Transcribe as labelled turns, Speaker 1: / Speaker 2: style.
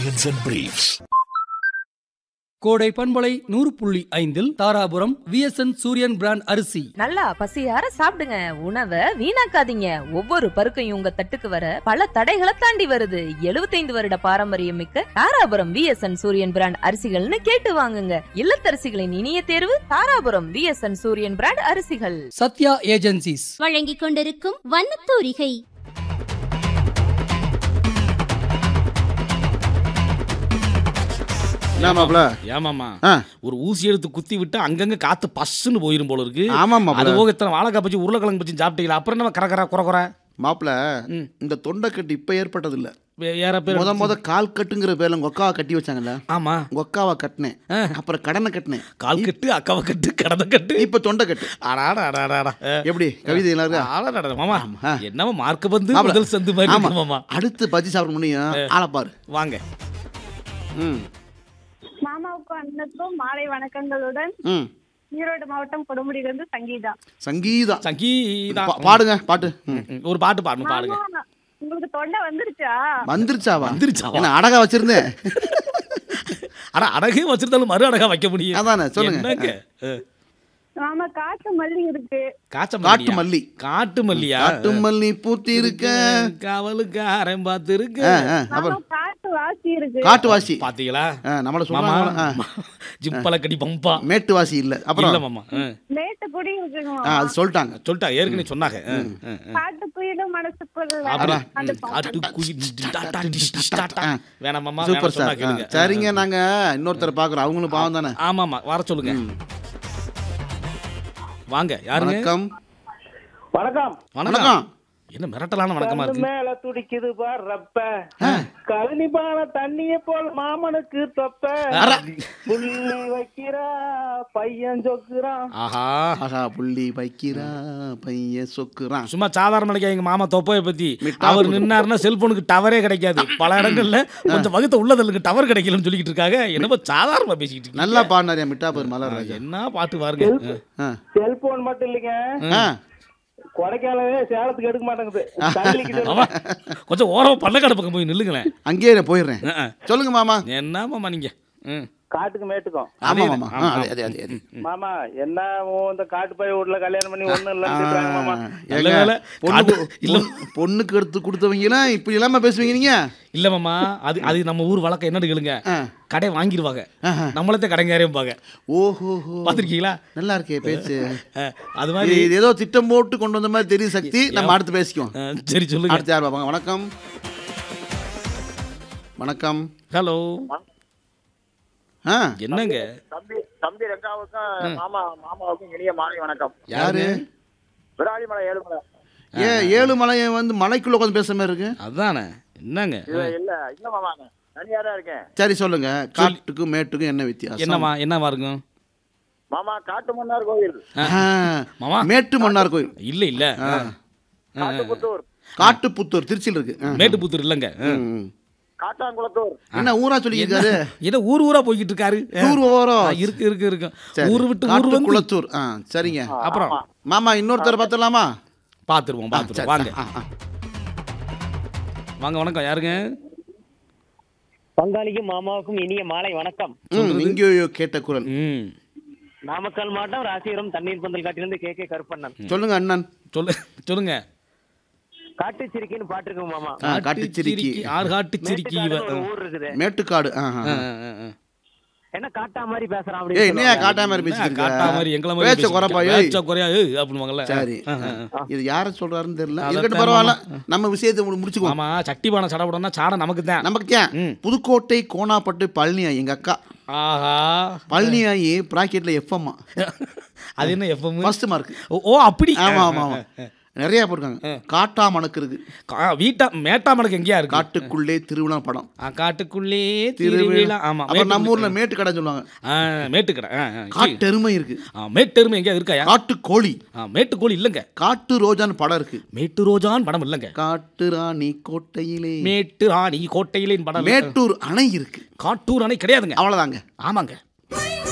Speaker 1: Bunions and Briefs.
Speaker 2: கோடை பண்பலை நூறு புள்ளி ஐந்தில் தாராபுரம் விஎஸ்என் சூரியன் பிராண்ட் அரிசி
Speaker 3: நல்லா பசியார சாப்பிடுங்க உணவை வீணாக்காதீங்க ஒவ்வொரு பருக்கையும் உங்க தட்டுக்கு வர பல தடைகளை தாண்டி வருது 75 வருட பாரம்பரியம் மிக்க தாராபுரம் விஎஸ்என் சூரியன் பிராண்ட் அரிசிகள்னு கேட்டு வாங்குங்க இல்லத்தரசிகளின் இனிய தேர்வு தாராபுரம் விஎஸ்என் சூரியன் பிராண்ட் அரிசிகள்
Speaker 2: சத்யா ஏஜென்சிஸ்
Speaker 4: வழங்கிக் கொண்டிருக்கும் வண்ணத்தூரிகை
Speaker 5: என்ன மாப்ள
Speaker 6: ஏமாமா
Speaker 5: ஆ.
Speaker 6: ஒரு ஊசி எடுத்து குத்தி விட்டு அங்கங்க காத்து பஸ்ஸுன்னு போயிரும் போல இருக்கு
Speaker 5: ஆமா
Speaker 6: அது
Speaker 5: மாப்ள
Speaker 6: போக இத்தனை வாழைக்காய் பச்சி உருளைக்கிழங்கு பச்சி சாப்பிட்டீங்களா அப்புறம் என்ன கர கர குற குற
Speaker 5: மாப்ள
Speaker 6: ம்.
Speaker 5: இந்த தொண்டைக்கட்டு இப்ப ஏற்பட்டது இல்ல
Speaker 6: வே- ஏற பேர்
Speaker 5: முத முத கால் கட்டுங்கிற பேர்ல உங்க அக்காவை கட்டி வச்சாங்கல்ல
Speaker 6: ஆமா
Speaker 5: உங்க அக்காவை கட்டினேன்
Speaker 6: ஆ.
Speaker 5: அப்புறம் கடனை கட்டினேன்
Speaker 6: கால் கட்டு அக்காவை கட்டு கடந்த கட்டு
Speaker 5: இப்ப தொண்டை கட்டு
Speaker 6: அடாடா அடாடா
Speaker 5: எப்படி கவிதை எல்லாரும்
Speaker 6: ஆடாடா மாமா
Speaker 5: ஆ.
Speaker 6: என்னமா மார்க் வந்து
Speaker 5: மாப்ள.
Speaker 6: முதல் சந்து மாதிரி
Speaker 5: ஆமா
Speaker 6: இருக்கு மாமா
Speaker 5: அடுத்து பஜ்ஜி சாப்பிட முடியும் ஆளை பாரு
Speaker 6: வாங்க
Speaker 5: ம்
Speaker 7: மாமாவுக்கும் அண்ணனுக்கும் மாலை வணக்கங்களுடன்
Speaker 5: ம்
Speaker 7: ஈரோடு மாவட்டம் கொடுமுடியிலிருந்து சங்கீதா
Speaker 5: சங்கீதா
Speaker 6: சங்கீதா
Speaker 5: பா- பாடுங்க பாட்டு ம்.
Speaker 6: ம், ஒரு பாட்டு பாடணும் பாடுங்க
Speaker 7: மாமா, உங்களுக்கு தொண்டை வந்துருச்சா
Speaker 5: வந்துருச்சாவா
Speaker 6: வந்துருச்சாவா?
Speaker 5: என்ன அடகா வச்சிருந்தேன்
Speaker 6: ஆனா அடகே வச்சிருந்தாலும் மறு அடகா வைக்க முடியும்
Speaker 5: அதானே, சொல்லுங்க.
Speaker 6: என்னங்க அ,
Speaker 7: மாமா காட்டு மல்லி இருக்கு
Speaker 6: காச்ச
Speaker 5: காட்டு
Speaker 6: மல்லியா?
Speaker 5: மல்லி
Speaker 6: காட்டு மல்லியா
Speaker 5: காட்டு மல்லி பூத்தி இருக்க
Speaker 6: காவலுக்காரன் பார்த்து இருக்கு
Speaker 5: ஆ, ஆ,
Speaker 7: மாமா
Speaker 5: அப்புறம்
Speaker 7: காட்டு வாசி இருக்கு
Speaker 5: காட்டு வாசி
Speaker 6: பாத்தீங்களா
Speaker 5: ஆ, நம்மள
Speaker 6: மாமா
Speaker 5: சொல்லுவாங்க
Speaker 6: ஜிப்பல கடி பம்பா
Speaker 5: மேட்டு வாசி இல்ல
Speaker 6: இல்ல
Speaker 5: அப்புறம்
Speaker 6: மாமா ஆ.
Speaker 7: மேட்டுக்குடி இருக்குங்க
Speaker 5: ஆ,
Speaker 7: மாமா.
Speaker 5: அது சொல்லிட்டாங்க
Speaker 6: சொல்லிட்டா ஏற்கனவே சொன்னாங்க ஆ, ஆ, ஆ.
Speaker 7: காட்டு குயிலும் மனசுக்குள்ள
Speaker 6: அப்படி
Speaker 7: அந்த
Speaker 6: காட்டு குயில் டாடா டிஷ் டிஷ் டாடா. வேணாம் மாமா
Speaker 5: சூப்பர்
Speaker 6: வேணாம் சொன்னா
Speaker 5: சார்
Speaker 6: கேளுங்க.
Speaker 5: சரிங்க நாங்க இன்னொருத்தரை பாக்குறோம் அவங்களும் பாவம் தானே
Speaker 6: ஆமாமா வர சொல்லுங்க வாங்க யாருங்க
Speaker 5: வணக்கம்
Speaker 8: வணக்கம்
Speaker 6: வணக்கம் என்ன மிரட்டலான வணக்கமா
Speaker 8: கண்ணு
Speaker 6: இருக்கு
Speaker 8: மேல துடிக்குது பார் ரப்ப கழனி பான தண்ணிய போல் மாமனுக்கு தொப்ப புள்ளி வைக்கிறா பையன் சொக்குறான்
Speaker 6: ஆஹா
Speaker 5: ஆஹா புள்ளி வைக்கிறா பையன் சொக்குறான்
Speaker 6: சும்மா சாதாரண நினைக்க எங்க மாமா தொப்பைய பத்தி
Speaker 5: மிட்டா
Speaker 6: அவர்
Speaker 5: கொடுக்கும்.
Speaker 6: நின்னாருன்னா செல்போனுக்கு டவரே கிடைக்காது பல இடங்கள்ல கொஞ்சம் வகுத்த உள்ளதலுக்கு டவர் கிடைக்கலன்னு சொல்லிக்கிட்டு இருக்காங்க என்னமோ சாதாரணமா பேசிக்கிட்டு இருக்கீங்க.
Speaker 5: நல்லா பாடினாரியா மிட்டாபர் மலர் ராஜா
Speaker 6: என்ன பாட்டு பாருங்க ஆ.
Speaker 5: ஆ.
Speaker 8: செல்போன் மட்டும் இல்லைங்க
Speaker 5: ஆ.
Speaker 8: கொடைக்கானலே சேலத்துக்கு எடுக்க மாட்டேங்குது தள்ளிக்குது.
Speaker 6: மாமா கொஞ்சம் ஓரம் பள்ளக்காடு பக்கம் போய் நில்லுங்களேன்
Speaker 5: அங்கேயே நான் போயிடுறேன்
Speaker 6: ஆ, ஆ.
Speaker 5: சொல்லுங்க மாமா
Speaker 6: என்ன மாமா நீங்க ம்.
Speaker 8: காட்டுக்கு மேட்டுக்கும்
Speaker 5: ஆமா
Speaker 6: அதே
Speaker 5: மாமா
Speaker 6: தான்.
Speaker 5: ஆ,
Speaker 6: ஆமா,
Speaker 5: அதே, அதே, அதே, அதே.
Speaker 8: மாமா என்ன உன் இந்த காட்டு பைய வீட்டுல கல்யாணம் பண்ணி ஒண்ணும் இல்லைன்னு திட்டுறாங்க மாமா
Speaker 6: நல்ல
Speaker 5: ஏங்க,
Speaker 6: வேளை.
Speaker 5: பொண்ணு
Speaker 6: காட்டு- இல்ல.
Speaker 5: பொண்ணு- பொண்ணுக்கு எடுத்து கொடுத்தவங்கலாம் இப்படி இல்லாம பேசுவீங்க நீங்க
Speaker 6: இல்ல மாமா அது அது நம்ம ஊர் வழக்கம் என்னன்னு கேளுங்க
Speaker 5: ஆ.
Speaker 6: கடை வாங்கிடுவாங்க
Speaker 5: ஆஹா.
Speaker 6: நம்மளத்தே கடைங்காரையும்
Speaker 5: ஓஹோ
Speaker 6: பாத்திருக்கீங்களா
Speaker 5: நல்லா இருக்கே பேச்சு
Speaker 6: அது மாதிரி
Speaker 5: இது ஏதோ திட்டம் போட்டு கொண்டு வந்த மாதிரி தெரியும் சக்தி நம்ம அடுத்து பேசிக்குவோம்
Speaker 6: ஆ, சரி சொல்லுங்க
Speaker 5: அடுத்து யார் பாப்பாங்க வணக்கம் வணக்கம்
Speaker 6: ஹலோ
Speaker 5: ஆ
Speaker 6: என்னங்க
Speaker 8: தம்பி தம்பி ரெண்டாவுக்கும் மாமா மாமாவுக்கும் இனிய மாலை வணக்கம்
Speaker 5: யாரு
Speaker 8: விராலிமலை ஏழுமலை
Speaker 5: ஏ ஏழு மலையை வந்து மலைக்குள்ள உட்காந்து பேசுற மாதிரி இருக்கு
Speaker 6: அதானே என்னங்க
Speaker 8: இல்ல இல்ல இல்ல மாமா தனியா தான் இருக்கேன்
Speaker 5: சரி சொல்லுங்க காட்டுக்கும் மேட்டுக்கும் என்ன வித்தியாசம்
Speaker 6: என்னமா என்னவா இருக்கும்
Speaker 8: மாமா காட்டு மன்னார் கோவில்
Speaker 5: ஆ,
Speaker 6: மாமா
Speaker 5: மேட்டு மன்னார் கோயில்
Speaker 6: இல்ல இல்ல
Speaker 8: காட்டுப்புத்தூர்
Speaker 5: காட்டுப்புத்தூர் திருச்சியில் இருக்கு ஆ.
Speaker 6: மேட்டுப்புத்தூர் இல்லங்க
Speaker 5: ம், ம்.
Speaker 8: காட்டாங்குளத்தூர்
Speaker 5: என்ன ஊரா சொல்லியிருக்காரு
Speaker 6: ஏதோ ஊர் ஊரா போய்கிட்டு இருக்காரு
Speaker 5: ஊர் ஓரம்
Speaker 6: ஆ, இருக்கு இருக்கு இருக்கு
Speaker 5: சரி.
Speaker 6: ஊர் விட்டு ஊர் வந்து
Speaker 5: காட்டுக்குளத்தூர் ஆ சரிங்க
Speaker 6: அப்புறம்
Speaker 5: மாமா இன்னொருத்தர் பார்த்துடலாமா
Speaker 6: பாத்துருவோம்
Speaker 5: சரி,
Speaker 6: பாத்துருவோம் வாங்க
Speaker 5: ஆ, ஆ.
Speaker 6: வாங்க வணக்கம் யாருங்க
Speaker 9: பங்காளிக்கும் மாமாவுக்கும் இனிய மாலை வணக்கம்
Speaker 5: ம், எங்கேயோ கேட்ட குரல்
Speaker 6: ம்
Speaker 9: நாமக்கல் மாவட்டம் ராசிபுரம் தண்ணீர் பந்தல் காட்டிலிருந்து கே கே கருப்பண்ணன்
Speaker 5: சொல்லுங்க அண்ணன்
Speaker 6: சொல்லு சொல்லுங்க
Speaker 9: காட்டு சிரிக்கின்னு பாட்டு இருக்கு மாமா
Speaker 5: ஆ, காட்டுச்சிரிக்கி
Speaker 6: ஆறு காட்டு சிரிக்கி இவ
Speaker 9: மேட்டுக்காடுன்னு ஒரு ஊர் இருக்குது
Speaker 5: மேட்டுக்காடு ஆ, ஆ,
Speaker 6: ஆ,
Speaker 5: ஆ.
Speaker 6: ஆ, ஆ.
Speaker 9: என்ன காட்டா மாதிரி பேசுறான்
Speaker 5: ஏய்
Speaker 9: அப்படின்னு
Speaker 5: என்னையா
Speaker 9: சொல்லுவாங்க.
Speaker 5: காட்டா மாதிரி
Speaker 6: என்ன
Speaker 5: பேசிட்டு
Speaker 6: காட்டா மாதிரி
Speaker 5: இருக்க?
Speaker 6: எங்களை மாதிரி
Speaker 5: பேச்ச
Speaker 6: பேசிட்டு
Speaker 5: குறைப்பா,
Speaker 6: இருக்க.
Speaker 5: ஏய்.
Speaker 6: பேச்ச குறையா ஏய் அப்படின்னுவாங்கல்ல
Speaker 5: சரி
Speaker 6: ஆ, ஆ, ஆ.
Speaker 5: இது யார சொல்றாருன்னு தெரியல
Speaker 6: அதைத்தான்
Speaker 5: இருக்கட்டும் பரவாயில்ல நம்ம விஷயத்தை முடி- முடிச்சுக்குவோம்
Speaker 6: ஆமா சட்டி பானை சடபடம்னா சாடம் நமக்கு தான்
Speaker 5: நமக்கு ஏன்
Speaker 6: ம்.
Speaker 5: புதுக்கோட்டை கோணாப்பட்டு பழனி எங்க அக்கா
Speaker 6: ஆஹா
Speaker 5: பழனி ஆகி பிராக்கெட்ல எஃப்எம்
Speaker 6: அது என்ன எஃப்எம்
Speaker 5: ஃபர்ஸ்ட் மார்க்
Speaker 6: ஓ அப்படி
Speaker 5: ஆமா ஆமா ஆமா நிறைய போட்டிருக்காங்க காட்டா மணக்கு இருக்கு
Speaker 6: கா- வீட்டா மேட்டாமலுக்கு எங்கேயா இருக்கு
Speaker 5: காட்டுக்குள்ளே திருவிழா படம்
Speaker 6: ஆ, காட்டுக்குள்ளே திருவிழா ஆமா
Speaker 5: அப்புறம் நம்ம ஊர்ல
Speaker 6: மேட்டுக்குள்ளே.
Speaker 5: மேட்டு கடை சொல்லுவாங்க
Speaker 6: ஆ, மேட்டுக்கடை ஆ, ஆ, சரி.
Speaker 5: காட்டெருமை இருக்கு
Speaker 6: ஆ, மேட்டெருமை எங்கேயா இருக்காயா
Speaker 5: காட்டு கோழி
Speaker 6: ஆ, மேட்டுக்கோழி இல்லைங்க
Speaker 5: காட்டு ரோஜான்னு படம் இருக்கு
Speaker 6: மேட்டு ரோஜான் படம் இல்லைங்க
Speaker 5: காட்டு ராணி கோட்டையிலே
Speaker 6: மேட்டு ராணி கோட்டையிலேன்னு படம் இல்ல.
Speaker 5: மேட்டூர் அணை இருக்கு
Speaker 6: காட்டூர் அணை கிடையாதுங்க
Speaker 5: அவ்வளவுதாங்க
Speaker 6: ஆமாங்க